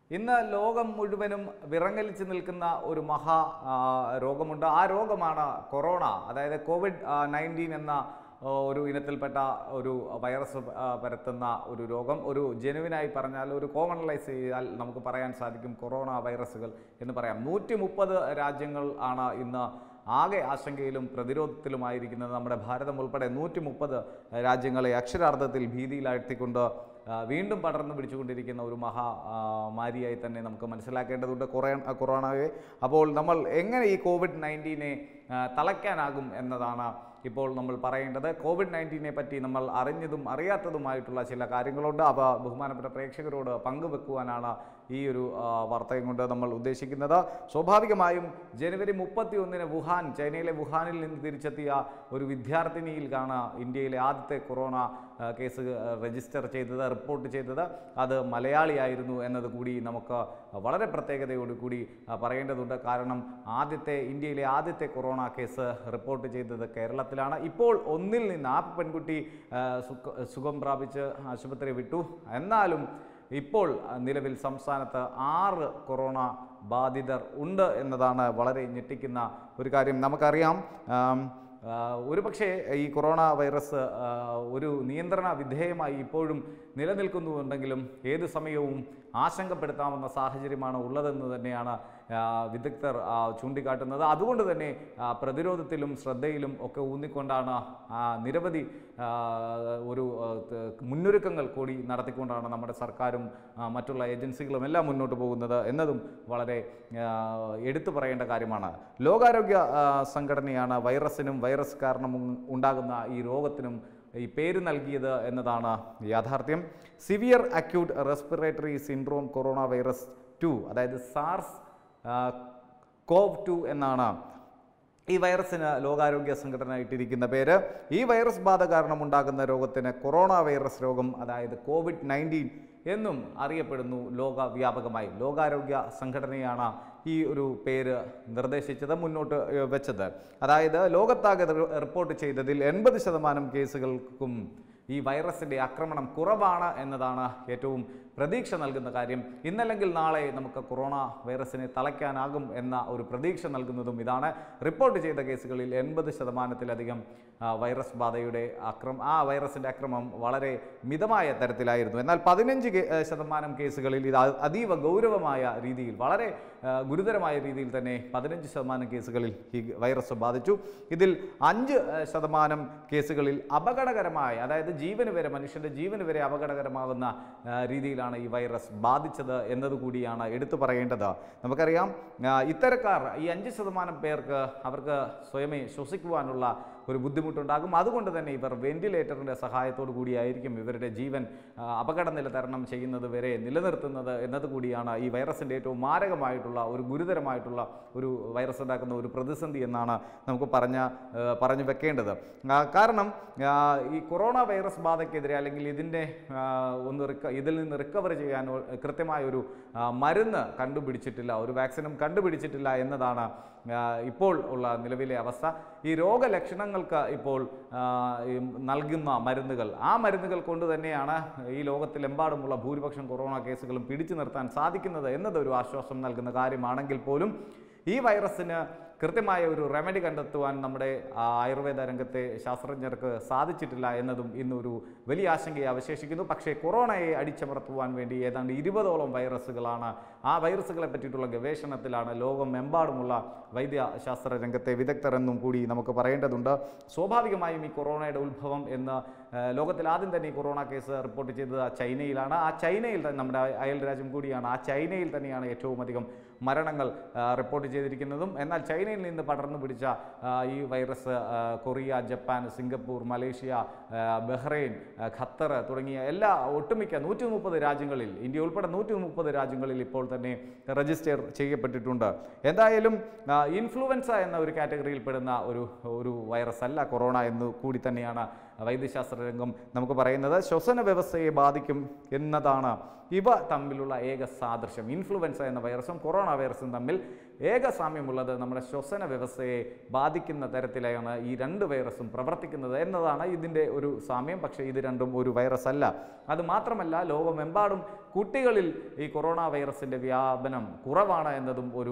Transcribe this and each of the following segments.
ഇന്ന് ലോകം മുഴുവനും വിറങ്ങലിച്ച് നിൽക്കുന്ന ഒരു മഹാ ആ, രോഗമുണ്ട് ആ രോഗമാണ് കൊറോണ അതായത് കോവിഡ് നയൻറ്റീൻ എന്ന ആ, ഒരു ഇനത്തിൽപ്പെട്ട ഒരു വൈറസ് ആ, പരത്തുന്ന ഒരു രോഗം ഒരു ജനുവിനായി പറഞ്ഞാൽ ഒരു കോമണലൈസ് ചെയ്താൽ നമുക്ക് പറയാൻ സാധിക്കും കൊറോണ വൈറസുകൾ എന്ന് പറയാം നൂറ്റി മുപ്പത് രാജ്യങ്ങൾ ആണ് ഇന്ന് ആകെ ആശങ്കയിലും പ്രതിരോധത്തിലുമായിരിക്കുന്നത് നമ്മുടെ ഭാരതം ഉൾപ്പെടെ നൂറ്റി മുപ്പത് രാജ്യങ്ങളെ അക്ഷരാർത്ഥത്തിൽ ഭീതിയിലാഴ്ത്തിക്കൊണ്ട് ആ, വീണ്ടും പടർന്നു പിടിച്ചുകൊണ്ടിരിക്കുന്ന ഒരു മഹാ ആ, മാരിയായി തന്നെ നമുക്ക് മനസ്സിലാക്കേണ്ടതുണ്ട് കൊറേ കൊറോണയെ അപ്പോൾ നമ്മൾ എങ്ങനെ ഈ കോവിഡ് നയൻറ്റീനെ തളയ്ക്കാനാകും എന്നതാണ് ഇപ്പോൾ നമ്മൾ പറയേണ്ടത് കോവിഡ് നയൻറ്റീനെ പറ്റി നമ്മൾ അറിഞ്ഞതും അറിയാത്തതുമായിട്ടുള്ള ചില കാര്യങ്ങളുണ്ട് അവ ബഹുമാനപ്പെട്ട പ്രേക്ഷകരോട് പങ്കുവെക്കുവാനാണ് ഈ ഒരു ആ, വാർത്തയും കൊണ്ട് നമ്മൾ ഉദ്ദേശിക്കുന്നത് സ്വാഭാവികമായും ജനുവരി മുപ്പത്തി ഒന്നിന് വുഹാൻ ചൈനയിലെ വുഹാനിൽ നിന്ന് തിരിച്ചെത്തിയ ഒരു വിദ്യാർത്ഥിനിയിലാണ് ഇന്ത്യയിലെ ആദ്യത്തെ കൊറോണ ആ, കേസ് രജിസ്റ്റർ ചെയ്തത് റിപ്പോർട്ട് ചെയ്തത് അത് മലയാളിയായിരുന്നു എന്നത് കൂടി നമുക്ക് വളരെ പ്രത്യേകതയോട് കൂടി ആ, പറയേണ്ടതുണ്ട് കാരണം ആദ്യത്തെ ഇന്ത്യയിലെ ആദ്യത്തെ കൊറോണ കേസ് റിപ്പോർട്ട് ചെയ്തത് കേരളത്തിലാണ് ഇപ്പോൾ ഒന്നിൽ നിന്ന് ആ പെൺകുട്ടി ആ, സുഖ- സുഖം പ്രാപിച്ച് ആശുപത്രി വിട്ടു എന്നാലും ഇപ്പോൾ ആ, നിലവിൽ സംസ്ഥാനത്ത് ആറ് കൊറോണ ബാധിതർ ഉണ്ട് എന്നതാണ് വളരെ ഞെട്ടിക്കുന്ന ഒരു കാര്യം നമുക്കറിയാം ആം, ആ, ഒരുപക്ഷേ ഈ കൊറോണ വൈറസ് ആ, ഒരു നിയന്ത്രണ വിധേയമായി ഇപ്പോഴും നിലനിൽക്കുന്നുണ്ടെങ്കിലും ഏത് സമയവും ആശങ്കപ്പെടുത്താവുന്ന സാഹചര്യമാണ് ഉള്ളതെന്ന് തന്നെയാണ് ആ, വിദഗ്ധർ ആ, ചൂണ്ടിക്കാട്ടുന്നത് അതുകൊണ്ട് തന്നെ ആ, പ്രതിരോധത്തിലും ശ്രദ്ധയിലും ഒക്കെ ഊന്നിക്കൊണ്ടാണ് ആ, നിരവധി ആ, ഒരു ആ, ത- മുന്നൊരുക്കങ്ങൾ കൂടി നടത്തിക്കൊണ്ടാണ് നമ്മുടെ സർക്കാരും ആ, മറ്റുള്ള ഏജൻസികളും എല്ലാം മുന്നോട്ട് പോകുന്നത് എന്നതും വളരെ ആ, എടുത്തു പറയേണ്ട കാര്യമാണ് ലോകാരോഗ്യ ആ, സംഘടനയാണ് വൈറസിനും വൈറസ് കാരണം ഉ- ഉണ്ടാകുന്ന ഈ രോഗത്തിനും ഈ പേര് നൽകിയത് എന്നതാണ് യാഥാർത്ഥ്യം severe acute respiratory syndrome corona virus two അതായത് സാർസ് കോവ് ടു എന്നാണ് ഈ വൈറസിന് ലോകാരോഗ്യ സംഘടന ഇട്ടിരിക്കുന്ന പേര് ഈ വൈറസ് ബാധ കാരണം ഉണ്ടാകുന്ന രോഗത്തിന് കൊറോണ വൈറസ് രോഗം അതായത് കോവിഡ് നയൻറ്റീൻ എന്നും അറിയപ്പെടുന്നു ലോകവ്യാപകമായി ലോകാരോഗ്യ സംഘടനയാണ് ഈ ഒരു പേര് നിർദ്ദേശിച്ചത് മുന്നോട്ട് ഏഹ്, വെച്ചത് അതായത് ലോകത്താകെ റി- റിപ്പോർട്ട് ചെയ്തതിൽ എൺപത് ശതമാനം കേസുകൾക്കും ഈ വൈറസിൻ്റെ ആക്രമണം കുറവാണ് എന്നതാണ് ഏറ്റവും പ്രതീക്ഷ നൽകുന്ന കാര്യം ഇന്നല്ലെങ്കിൽ നാളെ നമുക്ക് കൊറോണ വൈറസിനെ തളയ്ക്കാനാകും എന്ന ഒരു പ്രതീക്ഷ നൽകുന്നതും ഇതാണ് റിപ്പോർട്ട് ചെയ്ത കേസുകളിൽ എൺപത് ശതമാനത്തിലധികം ആ, വൈറസ് ബാധയുടെ ആക്രമം ആ വൈറസിൻ്റെ ആക്രമണം വളരെ മിതമായ തരത്തിലായിരുന്നു എന്നാൽ പതിനഞ്ച് കേ- ഏഹ് ശതമാനം കേസുകളിൽ ഇത് അ- അതീവ ഗൗരവമായ രീതിയിൽ വളരെ ആ, ഗുരുതരമായ രീതിയിൽ തന്നെ പതിനഞ്ച് ശതമാനം കേസുകളിൽ ഈ വൈറസ് ബാധിച്ചു ഇതിൽ അഞ്ച് ഏഹ് ശതമാനം കേസുകളിൽ അപകടകരമായ അതായത് ജീവന് വരെ മനുഷ്യൻ്റെ ജീവന് വരെ അപകടകരമാകുന്ന ആ, രീതിയിലാണ് ഈ വൈറസ് ബാധിച്ചത് എന്നതുകൂടിയാണ് എടുത്തു പറയേണ്ടത് നമുക്കറിയാം ആ, ഇത്തരക്കാർ ഈ അഞ്ച് ശതമാനം പേർക്ക് അവർക്ക് സ്വയമേ ശ്വസിക്കുവാനുള്ള ഒരു ബുദ്ധിമുട്ടുണ്ടാകും അതുകൊണ്ട് തന്നെ ഇവർ വെന്റിലേറ്ററിൻ്റെ സഹായത്തോടു കൂടിയായിരിക്കും ഇവരുടെ ജീവൻ ആ, അപകട നില തരണം ചെയ്യുന്നത് വരെ നിലനിർത്തുന്നത് എന്നതുകൂടിയാണ് ഈ വൈറസിൻ്റെ ഏറ്റവും മാരകമായിട്ടുള്ള ഒരു ഗുരുതരമായിട്ടുള്ള ഒരു വൈറസ് ഉണ്ടാക്കുന്ന ഒരു പ്രതിസന്ധി എന്നാണ് നമുക്ക് പറഞ്ഞ ആ, പറഞ്ഞു വെക്കേണ്ടത് ആ, കാരണം ആ, ഈ കൊറോണ വൈറസ് ബാധയ്ക്കെതിരെ അല്ലെങ്കിൽ ഇതിൻ്റെ ആ, ഒന്ന് റിക്ക ഇതിൽ നിന്ന് റിക്കവർ ചെയ്യാൻ ഒ- കൃത്യമായ ഒരു ആ, മരുന്ന് കണ്ടുപിടിച്ചിട്ടില്ല ഒരു വാക്സിനും കണ്ടുപിടിച്ചിട്ടില്ല എന്നതാണ് ആ, ഇപ്പോൾ ഉള്ള നിലവിലെ അവസ്ഥ ഈ രോഗലക്ഷണങ്ങൾക്ക് ഇപ്പോൾ ആ, ഈ നൽകുന്ന മരുന്നുകൾ ആ മരുന്നുകൾ കൊണ്ട് തന്നെയാണ് ഈ ലോകത്തിലെമ്പാടുമുള്ള ഭൂരിപക്ഷം കൊറോണ കേസുകളും പിടിച്ചു നിർത്താൻ സാധിക്കുന്നത് എന്നതൊരു ആശ്വാസം നൽകുന്ന കാര്യമാണെങ്കിൽ പോലും ഈ വൈറസിന് കൃത്യമായ ഒരു റെമഡി കണ്ടെത്തുവാൻ നമ്മുടെ ആ, ആയുർവേദ രംഗത്തെ ശാസ്ത്രജ്ഞർക്ക് സാധിച്ചിട്ടില്ല എന്നതും ഇന്നൊരു വലിയ ആശങ്കയെ അവശേഷിക്കുന്നു പക്ഷേ കൊറോണയെ അടിച്ചമർത്തുവാൻ വേണ്ടി ഏതാണ്ട് ഇരുപതോളം വൈറസുകളാണ് ആ വൈറസുകളെ പറ്റിയിട്ടുള്ള ഗവേഷണത്തിലാണ് ലോകമെമ്പാടുമുള്ള വൈദ്യശാസ്ത്ര രംഗത്തെ വിദഗ്ധർ എന്നും കൂടി നമുക്ക് പറയേണ്ടതുണ്ട് സ്വാഭാവികമായും ഈ കൊറോണയുടെ ഉത്ഭവം എന്ന് ആ, ലോകത്തിൽ ആദ്യം തന്നെ ഈ കൊറോണ കേസ് റിപ്പോർട്ട് ചെയ്തത് ആ ചൈനയിലാണ് ആ ചൈനയിൽ തന്നെ നമ്മുടെ അയൽ രാജ്യം കൂടിയാണ് ആ ചൈനയിൽ തന്നെയാണ് ഏറ്റവും അധികം മരണങ്ങൾ ആ, റിപ്പോർട്ട് ചെയ്തിരിക്കുന്നതും എന്നാൽ ചൈനയിൽ നിന്ന് പടർന്നു പിടിച്ച ആ, ഈ വൈറസ് ആ, കൊറിയ ജപ്പാൻ സിംഗപ്പൂർ മലേഷ്യ ആ, ബഹ്റൈൻ ആ, ഖത്തർ തുടങ്ങിയ എല്ലാ ഒട്ടുമിക്ക നൂറ്റി മുപ്പത് രാജ്യങ്ങളിൽ ഇന്ത്യ ഉൾപ്പെടെ നൂറ്റി മുപ്പത് രാജ്യങ്ങളിൽ ഇപ്പോൾ തന്നെ രജിസ്റ്റർ ചെയ്യപ്പെട്ടിട്ടുണ്ട് എന്തായാലും ആ, ഇൻഫ്ലുവൻസ എന്ന ഒരു കാറ്റഗറിയിൽ പെടുന്ന ഒരു ഒരു വൈറസ് അല്ല കൊറോണ എന്ന് കൂടി തന്നെയാണ് വൈദ്യശാസ്ത്ര രംഗം നമുക്ക് പറയുന്നത് ശ്വസന വ്യവസ്ഥയെ ബാധിക്കും എന്നതാണ് ഇവ തമ്മിലുള്ള ഏക സാദൃശ്യം ഇൻഫ്ലുവൻസ എന്ന വൈറസും കൊറോണ വൈറസും തമ്മിൽ ഏക സാമ്യമുള്ളത് നമ്മുടെ ശ്വസന വ്യവസ്ഥയെ ബാധിക്കുന്ന തരത്തിലാണ് ഈ രണ്ട് വൈറസും പ്രവർത്തിക്കുന്നത് എന്നതാണ് ഇതിൻ്റെ ഒരു സാമ്യം പക്ഷേ ഇത് രണ്ടും ഒരു വൈറസ് അല്ല അത് മാത്രമല്ല ലോകമെമ്പാടും കുട്ടികളിൽ ഈ കൊറോണ വൈറസിൻ്റെ വ്യാപനം കുറവാണ് എന്നതും ഒരു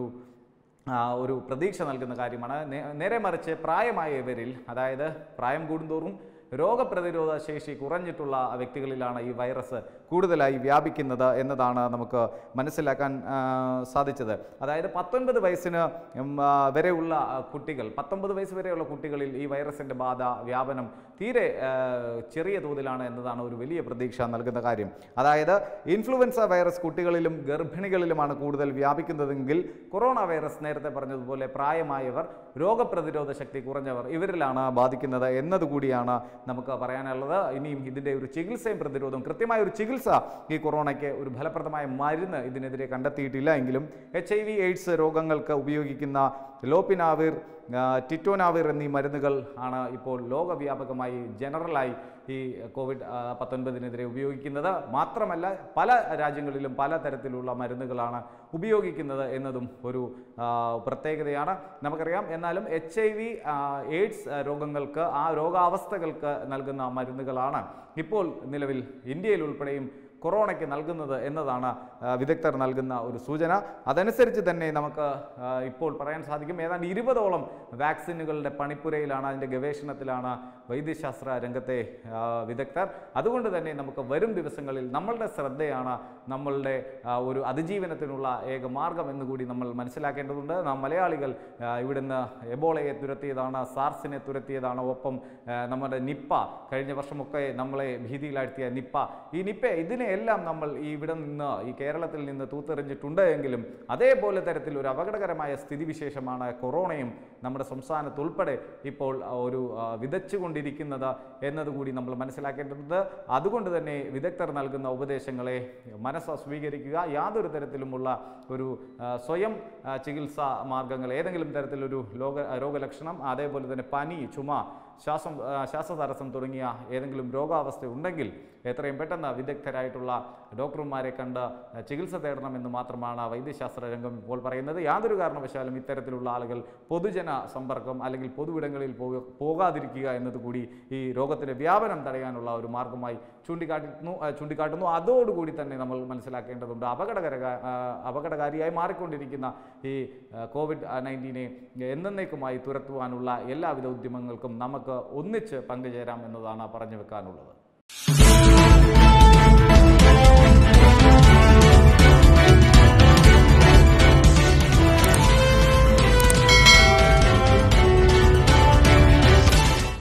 ആ, ഒരു പ്രതീക്ഷ നൽകുന്ന കാര്യമാണ് നേ- നേരെ മറിച്ച് പ്രായമായവരിൽ അതായത് പ്രായം കൂടുന്തോറും രോഗപ്രതിരോധ ശേഷി കുറഞ്ഞിട്ടുള്ള വ്യക്തികളിലാണ് ഈ വൈറസ് കൂടുതലായി വ്യാപിക്കുന്നത് എന്നതാണ് നമുക്ക് മനസ്സിലാക്കാൻ ആ, സാധിച്ചത് അതായത് പത്തൊൻപത് വയസ്സിന് ഉം, ആ, വരെയുള്ള ആ, കുട്ടികൾ പത്തൊമ്പത് വയസ്സ് വരെയുള്ള കുട്ടികളിൽ ഈ വൈറസിൻ്റെ ബാധ വ്യാപനം തീരെ ആ, ചെറിയ തോതിലാണ് എന്നതാണ് ഒരു വലിയ പ്രതീക്ഷ നൽകുന്ന കാര്യം അതായത് ഇൻഫ്ലുവൻസ വൈറസ് കുട്ടികളിലും ഗർഭിണികളിലുമാണ് കൂടുതൽ വ്യാപിക്കുന്നതെങ്കിൽ കൊറോണ വൈറസ് നേരത്തെ പറഞ്ഞതുപോലെ പ്രായമായവർ രോഗപ്രതിരോധ ശക്തി കുറഞ്ഞവർ ഇവരിലാണ് ബാധിക്കുന്നത് എന്നതുകൂടിയാണ് നമുക്ക് പറയാനുള്ളത് ഇനിയും ഇതിൻ്റെ ഒരു ചികിത്സയും പ്രതിരോധവും കൃത്യമായ ഒരു ചികിത്സ ഈ കൊറോണയ്ക്ക് ഒരു ഫലപ്രദമായ മരുന്ന് ഇതിനെതിരെ കണ്ടെത്തിയിട്ടില്ല എങ്കിലും എച്ച് ഐ വി എയ്ഡ്സ് രോഗങ്ങൾക്ക് ഉപയോഗിക്കുന്ന ലോപ്പിനാവിർ ആ, ടിറ്റോനാവിർ എന്നീ മരുന്നുകൾ ആണ് ഇപ്പോൾ ലോകവ്യാപകമായി ജനറലായി ഈ കോവിഡ് ആ, പത്തൊൻപതിനെതിരെ ഉപയോഗിക്കുന്നത് മാത്രമല്ല പല രാജ്യങ്ങളിലും പല തരത്തിലുള്ള മരുന്നുകളാണ് ഉപയോഗിക്കുന്നത് എന്നതും ഒരു ആ, പ്രത്യേകതയാണ് നമുക്കറിയാം എന്നാലും എച്ച് ഐ വി എയ്ഡ്സ് ആ, രോഗങ്ങൾക്ക് ആ രോഗാവസ്ഥകൾക്ക് നൽകുന്ന മരുന്നുകളാണ് ഇപ്പോൾ നിലവിൽ ഇന്ത്യയിൽ ഉൾപ്പെടെയും കൊറോണയ്ക്ക് നൽകുന്നത് എന്നതാണ് ആ, വിദഗ്ധർ നൽകുന്ന ഒരു സൂചന അതനുസരിച്ച് തന്നെ നമുക്ക് ആ, ഇപ്പോൾ പറയാൻ സാധിക്കും ഏതാണ്ട് ഇരുപതോളം വാക്സിനുകളുടെ പണിപ്പുരയിലാണ് അതിൻ്റെ ഗവേഷണത്തിലാണ് വൈദ്യശാസ്ത്ര രംഗത്തെ ആ, വിദഗ്ധർ അതുകൊണ്ട് തന്നെ നമുക്ക് വരും ദിവസങ്ങളിൽ നമ്മളുടെ ശ്രദ്ധയാണ് നമ്മളുടെ ആ, ഒരു അതിജീവനത്തിനുള്ള ഏക മാർഗം എന്നുകൂടി നമ്മൾ മനസ്സിലാക്കേണ്ടതുണ്ട് നാം മലയാളികൾ ആ, ഇവിടുന്ന് എബോളയെ തുരത്തിയതാണ് സാർസിനെ തുരത്തിയതാണ് ഒപ്പം ആ, നമ്മുടെ നിപ്പ കഴിഞ്ഞ വർഷമൊക്കെ നമ്മളെ ഭീതിയിലാഴ്ത്തിയ നിപ്പ ഈ നിപ്പ ഇതിനെ എല്ലാം നമ്മൾ ഈ ഇവിടെ നിന്ന് ഈ കേരളത്തിൽ നിന്ന് തൂത്തെറിഞ്ഞിട്ടുണ്ട് എങ്കിലും അതേപോലെ തരത്തിൽ ഒരു അപകടകരമായ സ്ഥിതിവിശേഷമാണ് കൊറോണയും നമ്മുടെ സംസ്ഥാനത്ത് ഉൾപ്പെടെ ഇപ്പോൾ ആ, ഒരു ആ, വിതച്ചുകൊണ്ടിരിക്കുന്നത് എന്നതുകൂടി നമ്മൾ മനസ്സിലാക്കേണ്ടതുണ്ട് അതുകൊണ്ട് തന്നെ വിദഗ്ധർ നൽകുന്ന ഉപദേശങ്ങളെ മനസ്സ് സ്വീകരിക്കുക യാതൊരു തരത്തിലുമുള്ള ഒരു ആ, സ്വയം ആ, ചികിത്സാ മാർഗങ്ങൾ ഏതെങ്കിലും തരത്തിലൊരു ലോക രോഗലക്ഷണം അതേപോലെ തന്നെ പനി ചുമ ശ്വാസം ആ, ശ്വാസതടസ്സം തുടങ്ങിയ ഏതെങ്കിലും രോഗാവസ്ഥ ഉണ്ടെങ്കിൽ എത്രയും പെട്ടെന്ന് വിദഗ്ധരായിട്ടുള്ള ഡോക്ടർമാരെ കണ്ട് ആ, ചികിത്സ തേടണമെന്ന് മാത്രമാണ് വൈദ്യശാസ്ത്ര രംഗം ഇപ്പോൾ പറയുന്നത് യാതൊരു കാരണവശാലും ഇത്തരത്തിലുള്ള ആളുകൾ പൊതുജന സമ്പർക്കം അല്ലെങ്കിൽ പൊതുവിടങ്ങളിൽ പോക പോകാതിരിക്കുക എന്നതുകൂടി ഈ രോഗത്തിൻ്റെ വ്യാപനം തടയാനുള്ള ഒരു മാർഗമായി ചൂണ്ടിക്കാട്ടുന്നു ആ, ചൂണ്ടിക്കാട്ടുന്നു അതോടുകൂടി തന്നെ നമ്മൾ മനസ്സിലാക്കേണ്ടതുണ്ട് അപകടകര ആ, അപകടകാരിയായി മാറിക്കൊണ്ടിരിക്കുന്ന ഈ ആ, കോവിഡ് നയൻറ്റീനെ എന്നേക്കുമായി തുരത്തുവാനുള്ള എല്ലാവിധ ഉദ്യമങ്ങൾക്കും നമുക്ക് ഒന്നിച്ച് പങ്കുചേരാം എന്നതാണ് പറഞ്ഞു വെക്കാനുള്ളത്